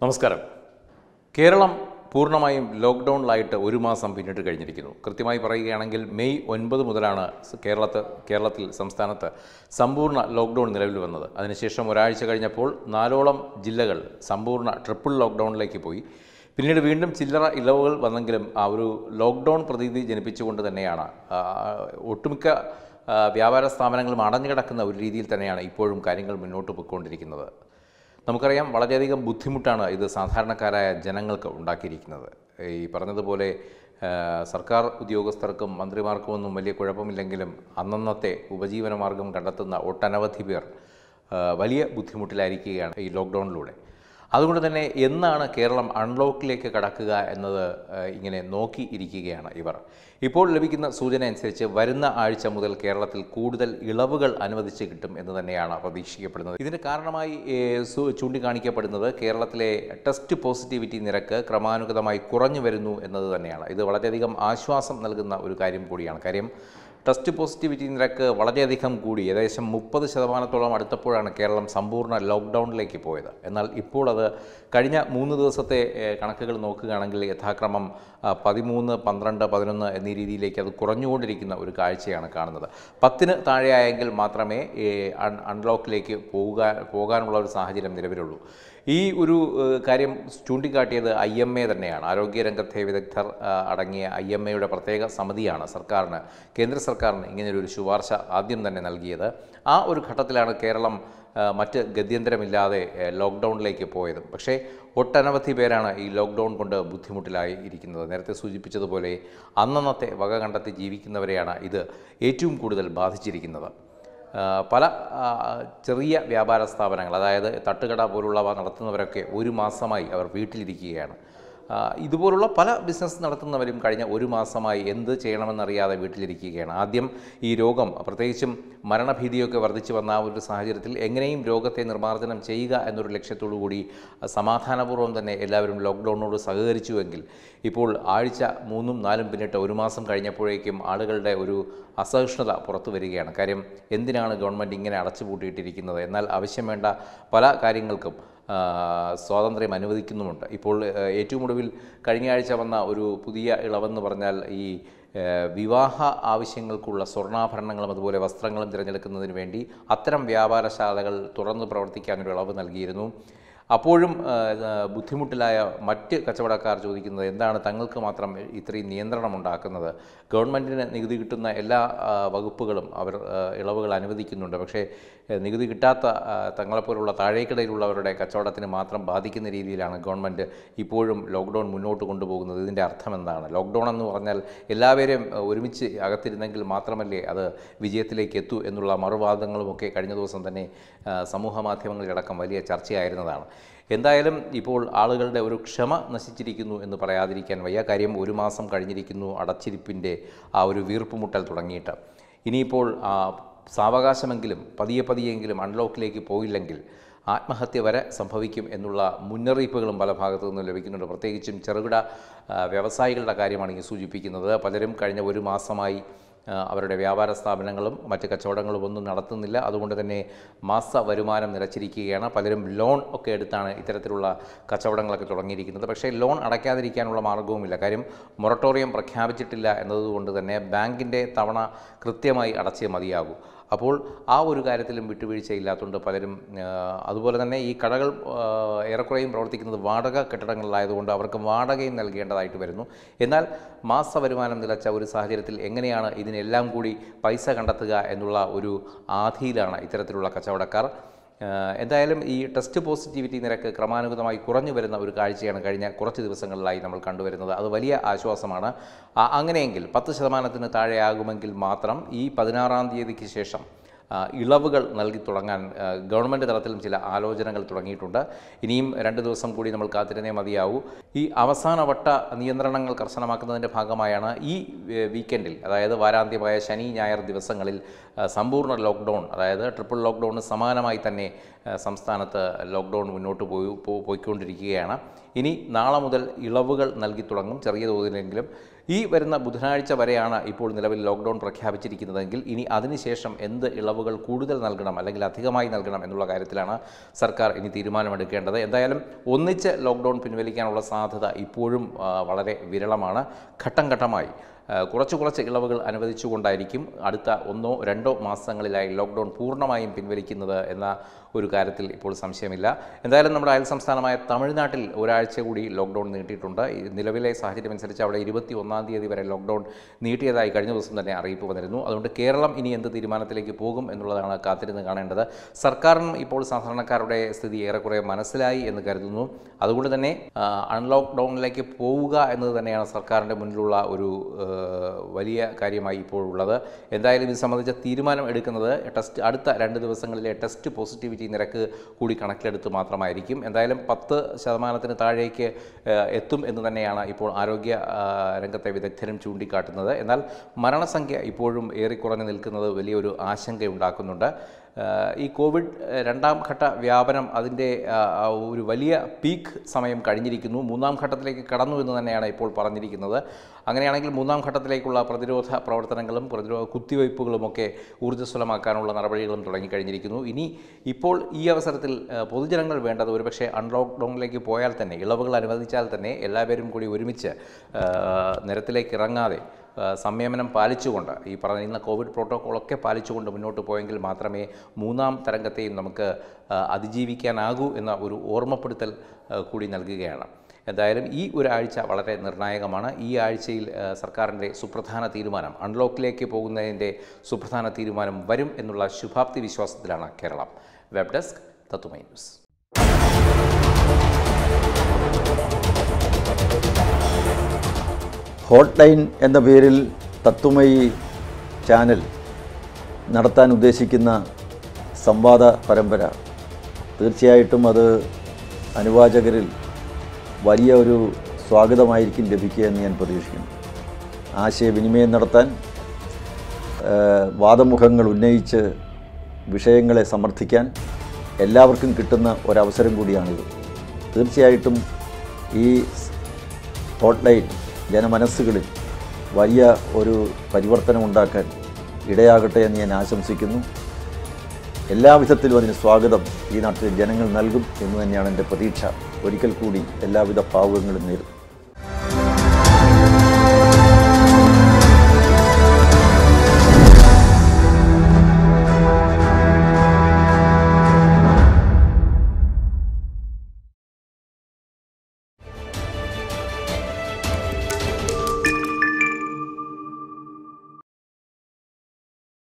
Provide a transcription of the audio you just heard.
നമസ്കാരം കേരളം പൂർണ്ണമായും ലോക്ക്ഡൗണിലായിട്ട് ഒരു മാസം പിന്നിട്ട് കഴിഞ്ഞിരിക്കുന്നു കൃത്യമായി പറയുകയാണെങ്കിൽ മെയ് ഒൻപത് മുതലാണ് സ് കേരളത്ത് കേരളത്തിൽ സംസ്ഥാനത്ത് സമ്പൂർണ്ണ ലോക്ക്ഡൗൺ നിലവിൽ വന്നത് അതിനുശേഷം ഒരാഴ്ച കഴിഞ്ഞപ്പോൾ നാലോളം ജില്ലകൾ സമ്പൂർണ്ണ ട്രിപ്പിൾ ലോക്ക്ഡൗണിലേക്ക് പോയി പിന്നീട് വീണ്ടും ചില്ലറ ഇളവുകൾ വന്നെങ്കിലും ആ ഒരു ലോക്ക്ഡൗൺ പ്രതീതി ജനിപ്പിച്ചുകൊണ്ട് തന്നെയാണ് ആ, ഒട്ടുമിക്ക ആ, വ്യാപാര സ്ഥാപനങ്ങളും അടഞ്ഞു കിടക്കുന്ന ഒരു രീതിയിൽ തന്നെയാണ് ഇപ്പോഴും കാര്യങ്ങൾ മുന്നോട്ട് പോയിക്കൊണ്ടിരിക്കുന്നത് നമുക്കറിയാം വളരെയധികം ബുദ്ധിമുട്ടാണ് ഇത് സാധാരണക്കാരായ ജനങ്ങൾക്ക് ഉണ്ടാക്കിയിരിക്കുന്നത് ഈ പറഞ്ഞതുപോലെ ആ, സർക്കാർ ഉദ്യോഗസ്ഥർക്കും മന്ത്രിമാർക്കുമൊന്നും വലിയ കുഴപ്പമില്ലെങ്കിലും അന്നന്നത്തെ ഉപജീവന മാർഗം കണ്ടെത്തുന്ന ഒട്ടനവധി പേർ ആ, വലിയ ബുദ്ധിമുട്ടിലായിരിക്കുകയാണ് ഈ ലോക്ക്ഡൗണിലൂടെ അതുകൊണ്ട് തന്നെ എന്നാണ് കേരളം അൺലോക്കിലേക്ക് കടക്കുക എന്നത് ആ, ഇങ്ങനെ നോക്കി ഇരിക്കുകയാണ് ഇവർ ഇപ്പോൾ ലഭിക്കുന്ന സൂചന അനുസരിച്ച് വരുന്ന ആഴ്ച മുതൽ കേരളത്തിൽ കൂടുതൽ ഇളവുകൾ അനുവദിച്ച് കിട്ടും എന്ന് തന്നെയാണ് പ്രതീക്ഷിക്കപ്പെടുന്നത് ഇതിന് കാരണമായി ഏ, സു- ചൂണ്ടിക്കാണിക്കപ്പെടുന്നത് കേരളത്തിലെ ടെസ്റ്റ് പോസിറ്റിവിറ്റി നിരക്ക് ക്രമാനുഗതമായി കുറഞ്ഞു വരുന്നു എന്നത് തന്നെയാണ് ഇത് വളരെയധികം ആശ്വാസം നൽകുന്ന ഒരു കാര്യം കൂടിയാണ് കാര്യം ടെസ്റ്റ് പോസിറ്റിവിറ്റി നിരക്ക് വളരെയധികം കൂടി ഏകദേശം മുപ്പത് ശതമാനത്തോളം അടുത്തപ്പോഴാണ് കേരളം സമ്പൂർണ്ണ ലോക്ക്ഡൗണിലേക്ക് പോയത് എന്നാൽ ഇപ്പോൾ അത് കഴിഞ്ഞ മൂന്ന് ദിവസത്തെ ഏഹ്, കണക്കുകൾ നോക്കുകയാണെങ്കിൽ യഥാക്രമം ആ, പതിമൂന്ന് പന്ത്രണ്ട് പതിനൊന്ന് എന്നീ രീതിയിലേക്ക് അത് കുറഞ്ഞുകൊണ്ടിരിക്കുന്ന ഒരു കാഴ്ചയാണ് കാണുന്നത് പത്തിന് താഴെയായെങ്കിൽ മാത്രമേ ഈ അൺ അൺലോക്കിലേക്ക് പോകാൻ പോകാനുള്ള ഒരു സാഹചര്യം നിലവിലുള്ളൂ ഈ ഒരു ഏഹ്, കാര്യം ചൂണ്ടിക്കാട്ടിയത് ഐ എം എ തന്നെയാണ് ആരോഗ്യരംഗത്തെ വിദഗ്ധർ ആ, അടങ്ങിയ ഐ എം എയുടെ പ്രത്യേക സമിതിയാണ് സർക്കാരിന് കേന്ദ്ര സർക്കാരിന് ഇങ്ങനെയൊരു ശുപാർശ ആദ്യം തന്നെ നൽകിയത് ആ ഒരു ഘട്ടത്തിലാണ് കേരളം ആ, മറ്റ് ഗത്യന്തരമില്ലാതെ ഏ, ലോക്ക്ഡൗണിലേക്ക് പോയത് പക്ഷേ ഒട്ടനവധി പേരാണ് ഈ ലോക്ക്ഡൗൺ കൊണ്ട് ബുദ്ധിമുട്ടിലായി ഇരിക്കുന്നത് നേരത്തെ സൂചിപ്പിച്ചതുപോലെ അന്നന്നത്തെ വക കണ്ടെത്തി ജീവിക്കുന്നവരെയാണ് ഇത് ഏറ്റവും കൂടുതൽ ബാധിച്ചിരിക്കുന്നത് ആ, പല ആ, ചെറിയ വ്യാപാര സ്ഥാപനങ്ങൾ അതായത് തട്ടുകട പോലുള്ളവ നടത്തുന്നവരൊക്കെ ഒരു മാസമായി അവർ വീട്ടിലിരിക്കുകയാണ് ആ, ഇതുപോലുള്ള പല ബിസിനസ് നടത്തുന്നവരും കഴിഞ്ഞ ഒരു മാസമായി എന്ത് ചെയ്യണമെന്നറിയാതെ വീട്ടിലിരിക്കുകയാണ് ആദ്യം ഈ രോഗം പ്രത്യേകിച്ചും മരണഭീതിയൊക്കെ വർദ്ധിച്ചു വന്ന ആ ഒരു സാഹചര്യത്തിൽ എങ്ങനെയും രോഗത്തെ നിർമ്മാർജ്ജനം ചെയ്യുക എന്നൊരു ലക്ഷ്യത്തോടു കൂടി സമാധാനപൂർവ്വം തന്നെ എല്ലാവരും ലോക്ക്ഡൗണിനോട് സഹകരിച്ചുവെങ്കിൽ ഇപ്പോൾ ആഴ്ച മൂന്നും നാലും പിന്നിട്ട് ഒരു മാസം കഴിഞ്ഞപ്പോഴേക്കും ആളുകളുടെ ഒരു അസഹിഷ്ണുത പുറത്തു വരികയാണ് കാര്യം എന്തിനാണ് ഗവൺമെൻറ് ഇങ്ങനെ അടച്ചുപൂട്ടിയിട്ടിരിക്കുന്നത് എന്നാൽ ആവശ്യം വേണ്ട പല കാര്യങ്ങൾക്കും ആ, സ്വാതന്ത്ര്യം അനുവദിക്കുന്നുമുണ്ട് ഇപ്പോൾ ആ, ഏറ്റവും ഒടുവിൽ കഴിഞ്ഞ ആഴ്ച വന്ന ഒരു പുതിയ ഇളവെന്ന് പറഞ്ഞാൽ ഈ ആ, വിവാഹ ആവശ്യങ്ങൾക്കുള്ള സ്വർണ്ണാഭരണങ്ങളും അതുപോലെ വസ്ത്രങ്ങളും തിരഞ്ഞെടുക്കുന്നതിന് വേണ്ടി അത്തരം വ്യാപാരശാലകൾ തുറന്ന് പ്രവർത്തിക്കാനൊരു ഇളവ് നൽകിയിരുന്നു അപ്പോഴും ആ, ആ, ബുദ്ധിമുട്ടിലായ മറ്റ് കച്ചവടക്കാർ ചോദിക്കുന്നത് എന്താണ് തങ്ങൾക്ക് മാത്രം ഇത്രയും നിയന്ത്രണം ഉണ്ടാക്കുന്നത് ഗവൺമെൻറ്റിന് നികുതി കിട്ടുന്ന എല്ലാ ആ, വകുപ്പുകളും അവർ ആ, ഇളവുകൾ അനുവദിക്കുന്നുണ്ട് പക്ഷേ ആ, നികുതി കിട്ടാത്ത ആ, തങ്ങളെപ്പോലുള്ള താഴേക്കിടയിലുള്ളവരുടെ കച്ചവടത്തിന് മാത്രം ബാധിക്കുന്ന രീതിയിലാണ് ഗവൺമെൻറ് ഇപ്പോഴും ലോക്ക്ഡൗൺ മുന്നോട്ട് കൊണ്ടുപോകുന്നത് ഇതിൻ്റെ അർത്ഥം എന്താണ് ലോക്ക്ഡൗൺ എന്ന് പറഞ്ഞാൽ എല്ലാവരെയും ആ, ഒരുമിച്ച് അകത്തിരുന്നെങ്കിൽ മാത്രമല്ലേ അത് വിജയത്തിലേക്ക് എത്തൂ എന്നുള്ള മറുവാദങ്ങളുമൊക്കെ കഴിഞ്ഞ ദിവസം തന്നെ ആ, സമൂഹ മാധ്യമങ്ങളിലടക്കം വലിയ ചർച്ചയായിരുന്നതാണ് എന്തായാലും ഇപ്പോൾ ആളുകളുടെ ഒരു ക്ഷമ നശിച്ചിരിക്കുന്നു എന്ന് പറയാതിരിക്കാൻ വയ്യ കാര്യം ഒരു മാസം കഴിഞ്ഞിരിക്കുന്നു അടച്ചിരിപ്പിൻ്റെ ആ ഒരു വീർപ്പുമുട്ടൽ തുടങ്ങിയിട്ട് ഇനിയിപ്പോൾ ആ, സാവകാശമെങ്കിലും പതിയെ പതിയെങ്കിലും അൺലോക്കിലേക്ക് പോയില്ലെങ്കിൽ ആത്മഹത്യ വരെ സംഭവിക്കും എന്നുള്ള മുന്നറിയിപ്പുകളും പല ഭാഗത്തു നിന്നും ലഭിക്കുന്നുണ്ട് പ്രത്യേകിച്ചും ചെറുകിട ആ, വ്യവസായികളുടെ കാര്യമാണ് ഈ സൂചിപ്പിക്കുന്നത് പലരും കഴിഞ്ഞ ഒരു മാസമായി ആ, അവരുടെ വ്യാപാര സ്ഥാപനങ്ങളും മറ്റ് കച്ചവടങ്ങളും ഒന്നും നടത്തുന്നില്ല അതുകൊണ്ട് തന്നെ മാസ വരുമാനം നിലച്ചിരിക്കുകയാണ് പലരും ലോൺ ഒക്കെ എടുത്താണ് ഇത്തരത്തിലുള്ള കച്ചവടങ്ങളൊക്കെ തുടങ്ങിയിരിക്കുന്നത് പക്ഷേ ലോൺ അടയ്ക്കാതിരിക്കാനുള്ള മാർഗവുമില്ല കാര്യം മൊറട്ടോറിയം പ്രഖ്യാപിച്ചിട്ടില്ല എന്നതുകൊണ്ട് തന്നെ ബാങ്കിൻ്റെ തവണ കൃത്യമായി അടച്ചേ മതിയാകൂ അപ്പോൾ ആ ഒരു കാര്യത്തിലും വിട്ടുവീഴ്ചയില്ലാത്തതുകൊണ്ട് പലരും ആ, അതുപോലെ തന്നെ ഈ കടകൾ ആ, ഏറെക്കുറെയും പ്രവർത്തിക്കുന്നത് വാടക കെട്ടിടങ്ങളിലായതുകൊണ്ട് അവർക്ക് വാടകയും നൽകേണ്ടതായിട്ട് വരുന്നു എന്നാൽ മാസ വരുമാനം നിലച്ച ഒരു സാഹചര്യത്തിൽ എങ്ങനെയാണ് ഇതിനെല്ലാം കൂടി പൈസ കണ്ടെത്തുക എന്നുള്ള ഒരു ആധിയിലാണ് ഇത്തരത്തിലുള്ള കച്ചവടക്കാർ ആഹ് എന്തായാലും ഈ ടെസ്റ്റ് പോസിറ്റിവിറ്റി നിരക്ക് ക്രമാനുഗതമായി കുറഞ്ഞു വരുന്ന ഒരു കാഴ്ചയാണ് കഴിഞ്ഞ കുറച്ച് ദിവസങ്ങളിലായി നമ്മൾ കണ്ടുവരുന്നത് അത് വലിയ ആശ്വാസമാണ് ആ- അങ്ങനെയെങ്കിൽ പത്ത് ശതമാനത്തിന് താഴെയാകുമെങ്കിൽ മാത്രം ഈ പതിനാറാം തീയതിക്ക് ശേഷം ആ, ഇളവുകൾ നൽകി തുടങ്ങാൻ ആ, ഗവൺമെൻറ് തലത്തിലും ചില ആലോചനകൾ തുടങ്ങിയിട്ടുണ്ട് ഇനിയും രണ്ട് ദിവസം കൂടി നമ്മൾ കാത്തിരുന്നേ മതിയാവൂ ഈ അവസാനവട്ട നിയന്ത്രണങ്ങൾ കർശനമാക്കുന്നതിൻ്റെ ഭാഗമായാണ് ഈ ഏ, വീക്കെൻഡിൽ അതായത് വാരാന്ത്യമായ ശനി ഞായർ ദിവസങ്ങളിൽ ആ, സമ്പൂർണ്ണ ലോക്ക്ഡൗൺ അതായത് ട്രിപ്പിൾ ലോക്ക്ഡൗണിന് സമാനമായി തന്നെ ആ, സംസ്ഥാനത്ത് ലോക്ക്ഡൗൺ മുന്നോട്ട് പോയി പോ- പോയിക്കൊണ്ടിരിക്കുകയാണ് ഇനി നാളെ മുതൽ ഇളവുകൾ നൽകി തുടങ്ങും ചെറിയ തോതിലെങ്കിലും ഈ വരുന്ന ബുധനാഴ്ച വരെയാണ് ഇപ്പോൾ നിലവിൽ ലോക്ക്ഡൗൺ പ്രഖ്യാപിച്ചിരിക്കുന്നതെങ്കിൽ ഇനി അതിനുശേഷം എന്ത് ഇളവുകൾ കൂടുതൽ നൽകണം അല്ലെങ്കിൽ അധികമായി നൽകണം എന്നുള്ള കാര്യത്തിലാണ് സർക്കാർ ഇനി തീരുമാനമെടുക്കേണ്ടത് എന്തായാലും ഒന്നിച്ച് ലോക്ക്ഡൗൺ പിൻവലിക്കാനുള്ള സാധ്യത ഇപ്പോഴും ആ, വളരെ വിരളമാണ് ഘട്ടം ഘട്ടമായി ആ, കുറച്ച് കുറച്ച് ഇളവുകൾ അനുവദിച്ചുകൊണ്ടായിരിക്കും അടുത്ത ഒന്നോ രണ്ടോ മാസങ്ങളിലായി ലോക്ക്ഡൗൺ പൂർണ്ണമായും പിൻവലിക്കുന്നത് എന്ന ഒരു കാര്യത്തിൽ ഇപ്പോൾ സംശയമില്ല എന്തായാലും നമ്മുടെ അയൽ സംസ്ഥാനമായ തമിഴ്നാട്ടിൽ ഒരാഴ്ച കൂടി ലോക്ക്ഡൗൺ നീട്ടിയിട്ടുണ്ട് ഈ നിലവിലെ സാഹചര്യം അനുസരിച്ച് അവിടെ ഇരുപത്തി ഒന്നാം തീയതി വരെ ലോക്ക്ഡൗൺ നീട്ടിയതായി കഴിഞ്ഞ ദിവസം തന്നെ അറിയിപ്പ് വന്നിരുന്നു അതുകൊണ്ട് കേരളം ഇനി എന്ത് തീരുമാനത്തിലേക്ക് പോകും എന്നുള്ളതാണ് കാത്തിരുന്ന് കാണേണ്ടത് സർക്കാരിനും ഇപ്പോൾ സാധാരണക്കാരുടെ സ്ഥിതി ഏറെക്കുറെ മനസ്സിലായി എന്ന് കരുതുന്നു അതുകൊണ്ട് തന്നെ ആ, അൺലോക്ക് ഡൗണിലേക്ക് പോവുക എന്നത് തന്നെയാണ് സർക്കാരിൻ്റെ മുന്നിലുള്ള ഒരു ആ, വലിയ കാര്യമായി ഇപ്പോൾ ഉള്ളത് എന്തായാലും ഇത് സംബന്ധിച്ച തീരുമാനം എടുക്കുന്നത് ടെസ്റ്റ് അടുത്ത രണ്ട് ദിവസങ്ങളിലെ ടെസ്റ്റ് പോസിറ്റിവിറ്റി നിരക്ക് കൂടി കണക്കിലെടുത്ത് മാത്രമായിരിക്കും എന്തായാലും പത്ത് ശതമാനത്തിന് താഴേക്ക് ആ, എത്തും എന്ന് തന്നെയാണ് ഇപ്പോൾ ആരോഗ്യ ആ, രംഗത്തെ വിദഗ്ധരും ചൂണ്ടിക്കാട്ടുന്നത് എന്നാൽ മരണസംഖ്യ ഇപ്പോഴും ഏറിക്കുറഞ്ഞു നിൽക്കുന്നത് വലിയൊരു ആശങ്കയുണ്ടാക്കുന്നുണ്ട് ആ, ഈ കോവിഡ് ആ, രണ്ടാം ഘട്ട വ്യാപനം അതിൻ്റെ ആ, ആ ഒരു വലിയ പീക്ക് സമയം കഴിഞ്ഞിരിക്കുന്നു മൂന്നാം ഘട്ടത്തിലേക്ക് കടന്നു എന്ന് തന്നെയാണ് ഇപ്പോൾ പറഞ്ഞിരിക്കുന്നത് അങ്ങനെയാണെങ്കിൽ മൂന്നാം ഘട്ടത്തിലേക്കുള്ള പ്രതിരോധ പ്രവർത്തനങ്ങളും പ്രതിരോധ കുത്തിവയ്പ്പുകളുമൊക്കെ ഊർജ്ജസ്വലമാക്കാനുള്ള നടപടികളും തുടങ്ങിക്കഴിഞ്ഞിരിക്കുന്നു ഇനി ഇപ്പോൾ ഈ അവസരത്തിൽ ആ, പൊതുജനങ്ങൾ വേണ്ടത് ഒരുപക്ഷെ അൺലോക്ക് ഡൗണിലേക്ക് പോയാൽ തന്നെ ഇളവുകൾ അനുവദിച്ചാൽ തന്നെ എല്ലാവരും കൂടി ഒരുമിച്ച് ആ, നിരത്തിലേക്ക് ഇറങ്ങാതെ ആ, സംയമനം പാലിച്ചുകൊണ്ട് ഈ പറയുന്ന കോവിഡ് പ്രോട്ടോക്കോളൊക്കെ പാലിച്ചുകൊണ്ട് മുന്നോട്ട് പോയെങ്കിൽ മാത്രമേ മൂന്നാം തരംഗത്തെയും നമുക്ക് ആ, അതിജീവിക്കാനാകൂ എന്ന ഒരു ഓർമ്മപ്പെടുത്തൽ ആ, കൂടി നൽകുകയാണ് എന്തായാലും ഈ ഒരാഴ്ച വളരെ നിർണായകമാണ് ഈ ആഴ്ചയിൽ ആ, സർക്കാരിൻ്റെ സുപ്രധാന തീരുമാനം അൺലോക്കിലേക്ക് പോകുന്നതിൻ്റെ സുപ്രധാന തീരുമാനം വരും എന്നുള്ള ശുഭാപ്തി വിശ്വാസത്തിലാണ് Keralam web desk Tatwamayi news hotline എന്ന പേരിൽ തത്വമയി ചാനൽ നടത്താൻ ഉദ്ദേശിക്കുന്ന സംവാദ പരമ്പര തീർച്ചയായിട്ടും അത് അനുവാചകരിൽ വലിയ ഒരു സ്വാഗതമായിരിക്കും ലഭിക്കുക എന്ന് ഞാൻ പ്രതീക്ഷിക്കുന്നു ആശയവിനിമയം നടത്താൻ ആ, വാദമുഖങ്ങൾ ഉന്നയിച്ച് വിഷയങ്ങളെ സമർത്ഥിക്കാൻ എല്ലാവർക്കും കിട്ടുന്ന ഒരവസരം കൂടിയാണിത് തീർച്ചയായിട്ടും ഈ ഹോട്ട്ലൈൻ ജനമനസ്സുകളിൽ വലിയ ഒരു പരിവർത്തനമുണ്ടാക്കാൻ ഇടയാകട്ടെ എന്ന് ഞാൻ ആശംസിക്കുന്നു എല്ലാവിധത്തിലും അതിന് സ്വാഗതം ഈ നാട്ടിലെ ജനങ്ങൾ നൽകും എന്ന് തന്നെയാണ് എൻ്റെ പ്രതീക്ഷ ഒരിക്കൽ കൂടി എല്ലാവിധ ഭാവുകങ്ങളും നേരുന്നു